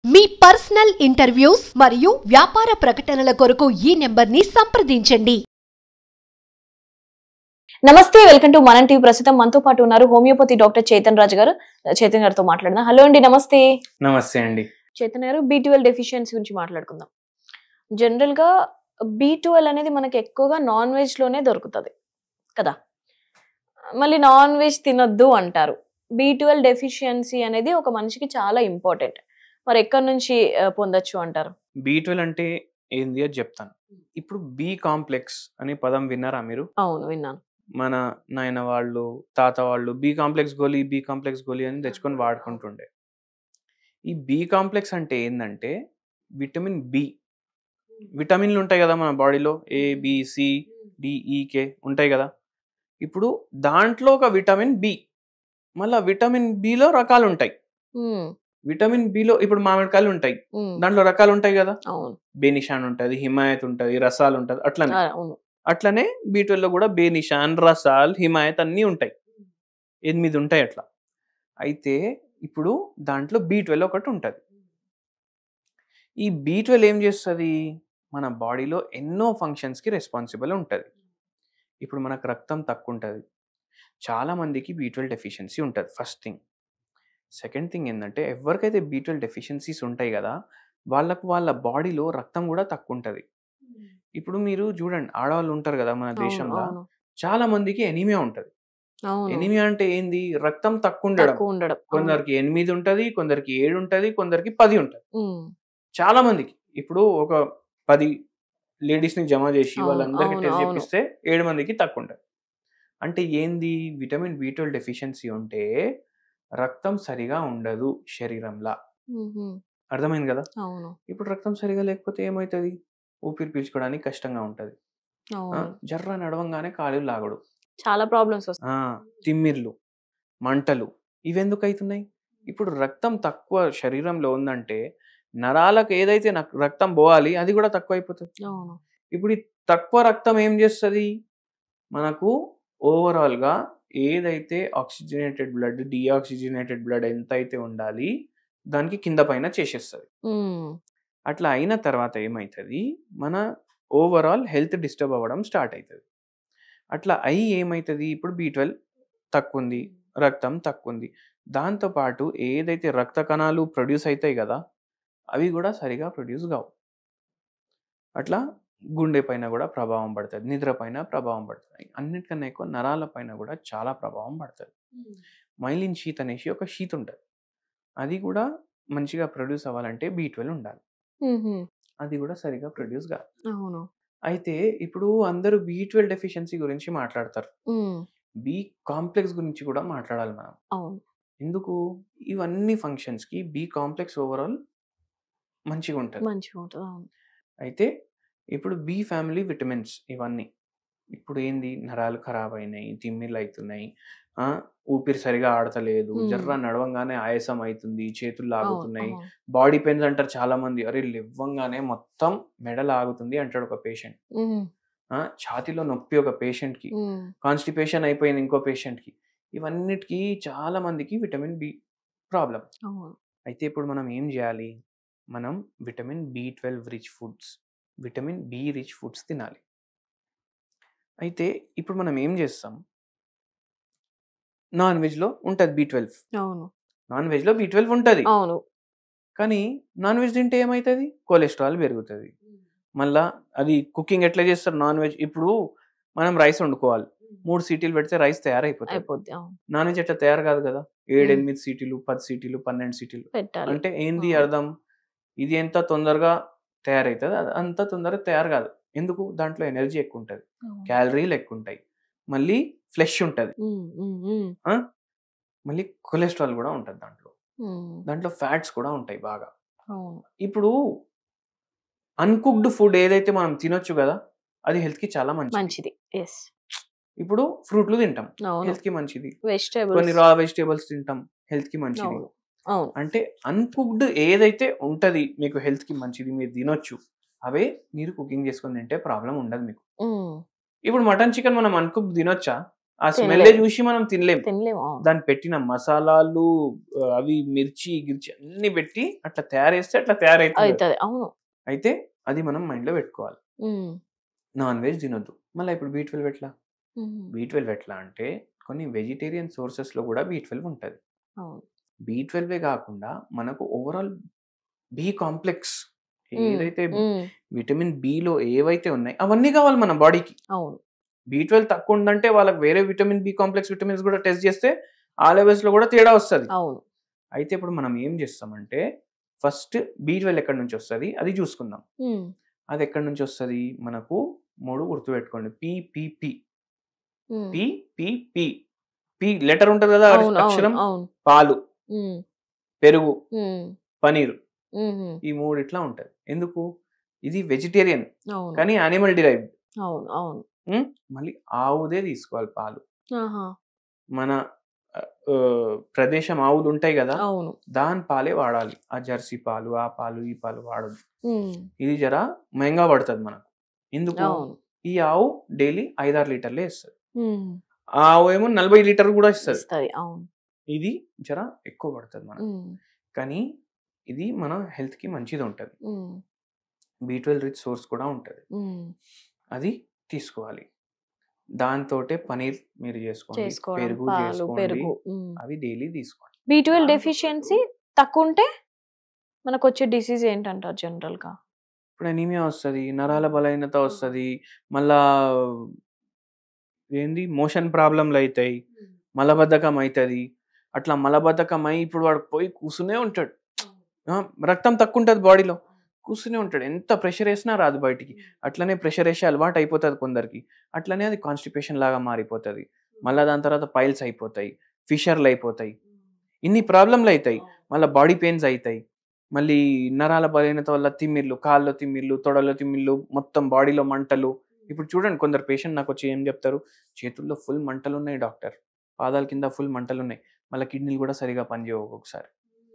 మీ personal interviews మరియు వ్యాపార ప్రకటనల కొరకు ఈ నెంబర్ని సంప్రదించండి నమస్తే వెల్కమ్ టు మనం టీవీ ప్రస్తుతం మనతో పాటు ఉన్నారు హోమియోపతి డాక్టర్ చైతన్ రాజు గారు చైతన్ గారితో మాట్లాడదాం హలో అండి నమస్తే నమస్తే అండి చైతన్ గారు బీ ట్వెల్వ్ డెఫిషియన్సీ గురించి మాట్లాడుకుందాం జనరల్ గా బీ ట్వెల్వ్ అనేది మనకి ఎక్కువగా నాన్ వెజ్ లోనే దొరుకుతుంది కదా మళ్ళీ నాన్ వెజ్ తినొద్దు అంటారు బీ ట్వెల్వ్ డెఫిషియన్సీ అనేది ఒక మనిషికి చాలా ఇంపార్టెంట్ మరి ఎక్కడి నుంచి ఆ, పొందొచ్చు అంటారు బీ ట్వెల్వ్ అంటే ఏంది అని చెప్తాను ఇప్పుడు బి కాంప్లెక్స్ అనే పదం విన్నారా మీరు అవును విన్నాను మన నాయన వాళ్ళు తాత వాళ్ళు బి కాంప్లెక్స్ గోలి బి కాంప్లెక్స్ గోలి అని తెచ్చుకొని వాడుకుంటుండే ఈ బి కాంప్లెక్స్ అంటే ఏంటంటే విటమిన్ బి విటమిన్లు ఉంటాయి కదా మన బాడీలో ఏ బి సి డిఈకే ఉంటాయి కదా ఇప్పుడు దాంట్లో ఒక విటమిన్ బి మళ్ళీ విటమిన్ బిలో రకాలు ఉంటాయి ఉమ్, విటమిన్ బిలో ఇప్పుడు మామిడికాయలు ఉంటాయి ఉమ్, దాంట్లో రకాలు ఉంటాయి కదా అవును బేనిషాన్ ఉంటుంది హిమాయత్ ఉంటుంది రసాలు ఉంటుంది అట్లనే ఆ, అవును అట్లనే బీట్వెల్లో కూడా బేనిషాన్ రసాల్ హిమాయత్ అన్నీ ఉంటాయి ఎనిమిది ఉంటాయి అట్లా అయితే ఇప్పుడు దాంట్లో బీ ట్వెల్వ్ ఒకటి ఉంటుంది ఈ బీ ట్వెల్వ్ ఏం చేస్తుంది మన బాడీలో ఎన్నో ఫంక్షన్స్కి రెస్పాన్సిబుల్ ఉంటుంది ఇప్పుడు మనకు రక్తం తక్కువ ఉంటుంది చాలా మందికి బీ ట్వెల్వ్ డెఫిషియన్సీ ఉంటుంది ఫస్ట్ థింగ్ సెకండ్ థింగ్ ఏంటంటే ఎవరికైతే బీ ట్వెల్వ్ డెఫిషియన్సీస్ ఉంటాయి కదా వాళ్ళకు వాళ్ళ బాడీలో రక్తం కూడా తక్కువ ఉంటుంది ఇప్పుడు మీరు చూడండి ఆడవాళ్ళు ఉంటారు కదా మన అవును, దేశంలో అవును చాలా మందికి ఎనీమియా ఉంటది అవును ఎనీమియా అంటే ఏంది రక్తం తక్కువ ఉండడం తక్కువ ఉండడం అవును. కొందరికి ఎనిమిది ఉంటది కొందరికి ఏడు ఉంటది కొందరికి పది ఉంటది ఉమ్, చాలా మందికి ఇప్పుడు ఒక పది లేడీస్ ని జమ చేసి అవును, వాళ్ళందరికీ అవును, టెస్ట్ అవును. చేపిస్తే ఏడు మందికి తక్కువ ఉంటది అంటే ఏంది విటమిన్ బి ట్వెల్వ్ డెఫిషియన్సీ ఉంటే రక్తం సరిగా ఉండదు శరీరంలో ఉహు, అర్థమైంది కదా అవును ఇప్పుడు రక్తం సరిగా లేకపోతే ఏమవుతుంది ఊపిరి పీల్చుకోవడానికి కష్టంగా ఉంటది ఆ, అవును జర్ర నడవంగానే కాలు లాగడు చాలా ప్రాబ్లమ్స్ వస్తాయి ఆ, తిమ్మిర్లు మంటలు ఇవెందుకు అవుతున్నాయి ఇప్పుడు రక్తం తక్కువ శరీరంలో ఉందంటే నరాలకు ఏదైతే నక్- రక్తం పోవాలి అది కూడా తక్కువ అయిపోతుంది అవును ఇప్పుడు ఈ తక్కువ రక్తం ఏం చేస్తుంది మనకు ఓవరాల్గా ఏదైతే ఆక్సిజనేటెడ్ బ్లడ్ డిఆక్సిజనేటెడ్ బ్లడ్ ఎంత అయితే ఉండాలి దానికి కింద పైన చేసేస్తుంది ఉమ్, అట్లా అయిన తర్వాత ఏమవుతుంది మన ఓవరాల్ హెల్త్ డిస్టర్బ్ అవ్వడం స్టార్ట్ అవుతుంది అట్లా అయి ఏమవుతుంది ఇప్పుడు బీ ట్వెల్వ్ తక్కువ ఉంది రక్తం తక్కువ ఉంది దాంతోపాటు ఏదైతే రక్త కణాలు ప్రొడ్యూస్ అవుతాయి కదా అవి కూడా సరిగా ప్రొడ్యూస్ కావు అట్లా గుండె పైన కూడా ప్రభావం పడుతుంది నిద్ర పైన ప్రభావం పడుతుంది అన్నిటికన్నా ఎక్కువ నరాల పైన కూడా చాలా ప్రభావం పడుతుంది మైలిన్ షీత్ అనేసి ఒక షీత్ ఉంటుంది అది కూడా మంచిగా ప్రొడ్యూస్ అవ్వాలంటే బీ ట్వెల్వ్ ఉండాలి ఉహు, అది కూడా సరిగా ప్రొడ్యూస్ కాదు అవును అయితే ఇప్పుడు అందరూ బీ ట్వెల్వ్ డెఫిషియన్సీ గురించి మాట్లాడతారు ఉమ్, బి కాంప్లెక్స్ గురించి కూడా మాట్లాడాలి మనం అవును ఎందుకు ఇవన్నీ ఫంక్షన్స్కి బి కాంప్లెక్స్ ఓవరాల్ మంచిగా ఉంటుంది మంచిగా ఉంటుంది అవును అయితే ఇప్పుడు బి ఫ్యామిలీ విటమిన్స్ ఇవన్నీ ఇప్పుడు ఏంది నరాలు ఖరాబ్ అయినాయి తిమ్మిర్లు అవుతున్నాయి ఆ, ఊపిరి సరిగా ఆడతలేదు Hmm. జర్ర నడవంగానే ఆయాసం అవుతుంది చేతులు అవును, లాగుతున్నాయి అవును. బాడీ పెయిన్స్ అంటారు చాలా మంది అరే లేవ్వంగానే మొత్తం మెడ లాగుతుంది అంటాడు ఒక పేషెంట్ ఉమ్, ఛాతీలో నొప్పి ఒక పేషెంట్ కి ఉమ్, కాన్స్టిపేషన్ అయిపోయింది ఇంకో పేషెంట్ కి ఇవన్నిటికి చాలా మందికి విటమిన్ బి ప్రాబ్లం అవును అయితే ఇప్పుడు మనం ఏం చేయాలి మనం vitamin B twelve rich foods vitamin B rich foods తినాలి అయితే ఇప్పుడు మనం ఏం చేస్తాం నాన్ వెజ్లో ఉంటుంది బి ట్వెల్వ్ అవును నాన్ వెజ్లో బి ట్వెల్వ్ ఉంటుంది అవును కానీ నాన్ వెజ్ తింటే ఏమవుతుంది కొలెస్ట్రాల్ పెరుగుతుంది మళ్ళా అది కుకింగ్ ఎట్లా చేస్తారు నాన్ వెజ్ ఇప్పుడు మనం రైస్ వండుకోవాలి మూడు సీటీలు పెడితే రైస్ తయారైపోతుంది అయిపోద్ది అవును నాన్ వెజ్ అట్లా తయారు కాదు కదా ఏడు మ్మ్. ఎనిమిది సీటీలు పది సీటీలు పన్నెండు సీటీలు పెట్టాలి అంటే ఏంది ఆ. అర్థం ఇది ఎంత తొందరగా తయారవుతుంది అది అంత తొందరగా తయారు కాదు ఎందుకు దాంట్లో ఎనర్జీ ఎక్కువ ఉంటుంది అవును. క్యాలరీలు ఎక్కువ ఉంటాయి మళ్ళీ ఫ్లెష్ ఉంటుంది ఉమ్, ఉమ్, ఉమ్, మళ్ళీ కొలెస్ట్రాల్ కూడా ఉంటుంది దాంట్లో ఉమ్, దాంట్లో ఫ్యాట్స్ కూడా ఉంటాయి బాగా అవును ఇప్పుడు అన్కుక్డ్ ఫుడ్ ఏదైతే మనం తినొచ్చు కదా అది హెల్త్ కి చాలా మంచిది మంచిది ఎస్ ఇప్పుడు ఫ్రూట్లు తింటాం అవును హెల్త్ కి మంచిది కొన్ని వెజిటేబుల్స్ రా వెజిటేబుల్స్ తింటాం హెల్త్ కి మంచిది అవును అవును అంటే అన్కుక్డ్ ఏదైతే ఉంటది మీకు హెల్త్ కి మంచిది మీరు తినొచ్చు అవే మీరు కుకింగ్ చేసుకొని తింటే ప్రాబ్లం ఉండదు మీకు ఉమ్, ఇప్పుడు మటన్ చికెన్ మనం అన్కుక్ తినొచ్చా ఆ స్మెల్ తినలేం. చూసి మనం తినలేం తినలేము అవును దాన్ని పెట్టిన మసాలాలు ఆ, అవి మిర్చి గిర్చి అన్ని పెట్టి అట్లా తయారేస్తే అట్లా తయారైతుంది అవుతుంది అవును అయితే అది మనం మైండ్ లో పెట్టుకోవాలి ఉమ్, నాన్ వెజ్ తినొద్దు మళ్ళీ ఇప్పుడు బీ ట్వెల్వ్ ఎట్లా ఉమ్, బీ ట్వెల్వ్ ఎట్లా అంటే కొన్ని వెజిటేరియన్ సోర్సెస్ లో కూడా బీ ట్వెల్వ్ ఉంటుంది అవును బీ ట్వెల్వే కాకుండా మనకు ఓవరాల్ బి కాంప్లెక్స్ ఉమ్, ఏదైతే ఉమ్, విటమిన్ బిలో ఏవైతే ఉన్నాయి అవన్నీ కావాలి మన బాడీకి అవును బి ట్వెల్వ్ తక్కువ ఉందంటే వాళ్ళకి వేరే విటమిన్ బి కాంప్లెక్స్ విటమిన్స్ కూడా టెస్ట్ చేస్తే ఆ లెవెల్స్ లో కూడా తేడా వస్తుంది అవును అయితే ఇప్పుడు మనం ఏం చేస్తామంటే ఫస్ట్ బి ట్వెల్వ్ ఎక్కడి నుంచి వస్తుంది అది చూసుకుందాం ఉమ్, అది ఎక్కడి నుంచి వస్తుంది మనకు మూడు గుర్తుపెట్టుకోండి PPP um, P P P P letter ఉంటుంది కదా అవును అక్షరం అవును అవును పాలు ఉమ్, పెరుగు ఉమ్, పనీరు ఉమ్, ఈ మూడు ఇట్లా ఉంటది ఎందుకు ఇది వెజిటేరియన్ అవును కానీ యానిమల్ డిరైవ్డ్ అవును అవును మళ్ళీ ఆవుదే తీసుకోవాలి పాలు ఆహా, మన ఆ, ఆ, ప్రదేశం ఆవులు ఉంటాయి కదా అవును దాని పాలే వాడాలి ఆ జెర్సీ పాలు ఆ పాలు ఈ పాలు వాడదు ఉమ్, ఇది జర మహంగా పడుతుంది మనకు ఎందుకు అవును ఈ ఆవు డైలీ ఐదారు లీటర్లే ఇస్తుంది ఉమ్, ఆ ఆవు ఏమో నలభై లీటర్ కూడా ఇస్తుంది ఇస్తది అవును ఇది జర ఎక్కువ పడుతుంది మనకు ఉమ్, కానీ ఇది మన health కి మంచిది ఉంటుంది um, B twelve rich source కూడా ఉంటుంది ఉమ్, అది తీసుకోవాలి దాంతోటే పనీర్ మీరు చేసుకోండి చేసుకోవడం పెరుగు పాలు చేసుకోండి పెరుగు ఉమ్. అవి డైలీ తీసుకోండి బి ట్వెల్వ్ డెఫిషియన్సీ తక్కువ ఉంటే మనకు వచ్చే డిసీజ్ ఏంటంటారు జనరల్ గా ఇప్పుడు ఎనీమియా వస్తుంది నరాల బలహీనత వస్తుంది మళ్ళా ఏంది మోషన్ ప్రాబ్లంలు అవుతాయి మలబద్ధకం అవుతుంది అట్లా మలబద్ధకం అయి ఇప్పుడు వాడు పోయి కూర్చునే ఉంటాడు ఆ, రక్తం తక్కువ ఉంటుంది బాడీలో కూర్చునే ఉంటాడు ఎంత ప్రెషర్ వేసినా రాదు బయటికి అట్లనే ప్రెషర్ వేసే అలవాటు అయిపోతుంది కొందరికి అట్లనే అది కాన్స్టిపేషన్ లాగా మారిపోతుంది మళ్ళీ దాని తర్వాత పైల్స్ అయిపోతాయి ఫిషర్లు అయిపోతాయి ఇన్ని ప్రాబ్లంలు అవుతాయి మళ్ళీ బాడీ పెయిన్స్ అవుతాయి మళ్ళీ నరాల బలహీనత వల్ల తిమ్మిర్లు కాళ్ళలో తిమ్మిర్లు తొడలో తిమ్మిర్లు మొత్తం బాడీలో మంటలు ఇప్పుడు చూడండి కొందరు పేషెంట్ నాకు వచ్చి ఏం చెప్తారు చేతుల్లో ఫుల్ మంటలు ఉన్నాయి డాక్టర్ పాదాల కింద ఫుల్ మంటలు ఉన్నాయి మళ్ళీ కిడ్నీలు కూడా సరిగా పనిచేయవు ఒక్కొక్కసారి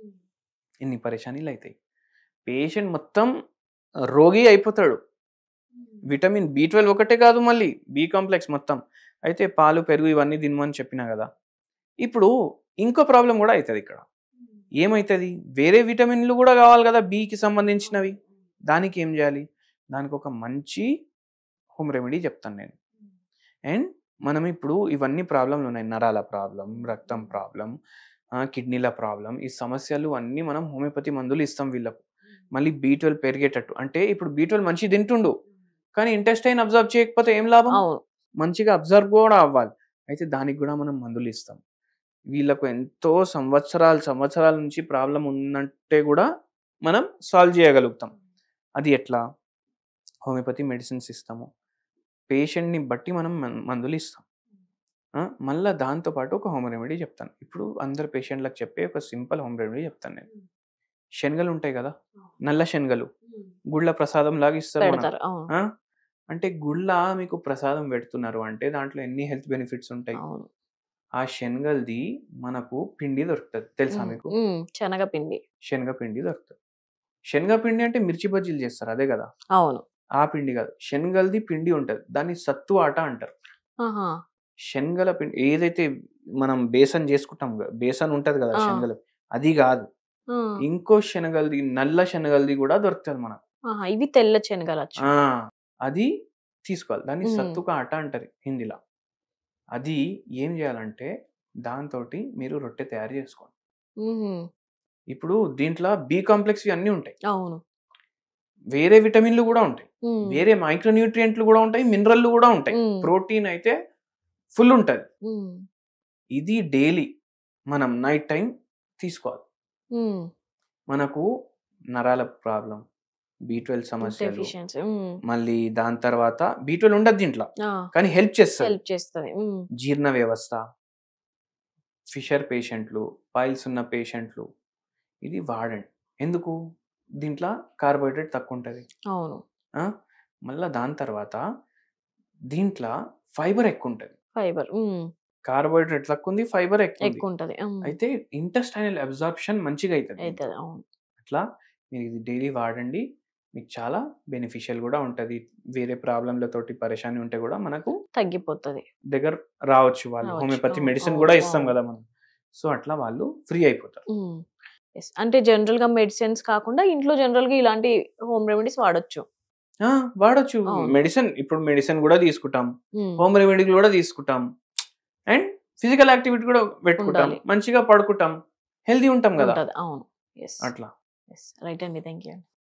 ఇన్ని పరేషానీలు అవుతాయి పేషెంట్ మొత్తం రోగి అయిపోతాడు విటమిన్ బి ట్వెల్వ్ ఒకటే కాదు మళ్ళీ బి కాంప్లెక్స్ మొత్తం అయితే పాలు పెరుగు ఇవన్నీ తినమని చెప్పినా కదా ఇప్పుడు ఇంకో ప్రాబ్లం కూడా అవుతుంది ఇక్కడ ఏమవుతుంది వేరే విటమిన్లు కూడా కావాలి కదా బికి సంబంధించినవి దానికి ఏం చేయాలి దానికి ఒక మంచి హోమ్ రెమెడీ చెప్తాను నేను అండ్ మనం ఇప్పుడు ఇవన్నీ ప్రాబ్లంలు ఉన్నాయి నరాల ప్రాబ్లం రక్తం ప్రాబ్లం కిడ్నీల ప్రాబ్లం ఈ సమస్యలు అన్నీ మనం హోమియోపతి మందులు ఇస్తాం వీళ్ళకు మళ్ళీ బీ ట్వెల్వ్ పెరిగేటట్టు అంటే ఇప్పుడు బీ ట్వెల్వ్ మంచి తింటుండు కానీ ఇంటెస్టైన్ అబ్జర్వ్ చేయకపోతే ఏం లాభం అవును మంచిగా అబ్జర్వ్ కూడా అవ్వాలి అయితే దానికి కూడా మనం మందులు ఇస్తాం వీళ్ళకు ఎంతో సంవత్సరాలు సంవత్సరాల నుంచి ప్రాబ్లం ఉందంటే కూడా మనం సాల్వ్ చేయగలుగుతాం అది ఎట్లా హోమియోపతి మెడిసిన్స్ ఇస్తాము పేషెంట్ని బట్టి మనం మన్- మందులు ఇస్తాం ఆ, మళ్ళా దాంతోపాటు ఒక హోమ్ రెమెడీ చెప్తాను ఇప్పుడు అందరు పేషెంట్లకు చెప్పే ఒక సింపుల్ హోమ్ రెమెడీ చెప్తాను నేను శనగలు ఉంటాయి కదా నల్ల శనగలు గుళ్ళ ప్రసాదం లాగా ఇస్తారు మనకు. పెడతారు అవును ఆ? అంటే గుళ్ళ మీకు ప్రసాదం పెడుతున్నారు అంటే దాంట్లో ఎన్ని హెల్త్ బెనిఫిట్స్ ఉంటాయి అవును ఆ శనగలది మనకు పిండి దొరుకుతుంది తెలుసా ఉమ్, మీకు ఉమ్, శనగపిండి శనగ పిండి దొరుకుతుంది శనగ పిండి అంటే మిర్చి బజ్జీలు చేస్తారు అదే కదా అవును ఆ పిండి కాదు శనగలది పిండి ఉంటది దాన్ని సత్తు ఆట అంటారు ఆహా శనగల పిండి ఏదైతే మనం బేసన్ చేసుకుంటాం కదా, బేసన్ ఉంటది కదా ఆ. శనగలు అది కాదు ఆ, ఇంకో శనగలది నల్ల శనగలది కూడా దొరుకుతుంది మనకు ఆహా, ఇవి తెల్ల శనగలు వచ్చి ఆ, అది తీసుకోవాలి దాన్ని మ్మ్. సత్తుక ఆట అంటారు హిందీలో అది ఏం చేయాలంటే దాంతో మీరు రొట్టె తయారు చేసుకోండి ఉహుం, ఇప్పుడు దీంట్లో బి కాంప్లెక్స్ అన్నీ ఉంటాయి అవును వేరే విటమిన్లు కూడా ఉంటాయి ఉమ్, వేరే మైక్రోన్యూట్రియంట్లు కూడా ఉంటాయి మినరల్లు కూడా ఉంటాయి ఉమ్, ప్రోటీన్ అయితే ఫుల్ ఉంటుంది ఉమ్, ఇది డైలీ మనం నైట్ టైం తీసుకోవాలి ఉమ్, మనకు నరాల ప్రాబ్లం బీ ట్వెల్వ్ సమస్యలు deficiency, ఉమ్, మళ్ళీ దాని తర్వాత బీ ట్వెల్వ్ ఉండదు దీంట్లో ఆ, కానీ హెల్ప్ చేస్తుంది హెల్ప్ చేస్తుంది ఉమ్, జీర్ణ వ్యవస్థ ఫిషర్ పేషెంట్లు పైల్స్ ఉన్న పేషెంట్లు ఇది వాడండి ఎందుకు దీంట్లో కార్బోహైడ్రేట్ తక్కువ ఉంటుంది అవును మళ్ళీ దాని తర్వాత దీంట్లో ఫైబర్ ఎక్కువ ఉంటుంది ఫైబర్ కార్బోహైడ్రేట్ తక్కువ ఉంది ఫైబర్ ఎక్కువ ఉంది. ఎక్కువ ఉంటది ఉమ్, అయితే ఇంటెస్టైనల్ అబ్జార్ప్షన్ మంచిగా అవుతుంది అవుతుంది అవును అట్లా మీరు ఇది డైలీ వాడండి మీకు చాలా బెనిఫిషియల్ కూడా ఉంటుంది వేరే ప్రాబ్లంలతోటి పరేషాని ఉంటే కూడా మనకు తగ్గిపోతుంది దగ్గర రావచ్చు వాళ్ళు రావచ్చు. హోమియోపతి అవును, మెడిసిన్ అవును, కూడా ఇస్తాం అవును. కదా మనం సో అట్లా వాళ్ళు ఫ్రీ అయిపోతారు ఎస్ అంటే జనరల్ గా మెడిసిన్స్ కాకుండా ఇంట్లో జనరల్ గా ఇలాంటి హోమ్ రెమెడీస్ వాడొచ్చు ఆ, వాడొచ్చు అవును. మెడిసిన్ ఇప్పుడు మెడిసిన్ కూడా తీసుకుంటాం హోమ్ రెమెడీ కూడా తీసుకుంటాం అండ్ ఫిజికల్ యాక్టివిటీ కూడా పెట్టుకుంటాం ఉండాలి. మంచిగా పడుకుంటాం హెల్తీ ఉంటాం కదా ఉంటది అవును ఎస్ అట్లా ఎస్ రైట్ అండి థ్యాంక్ యూ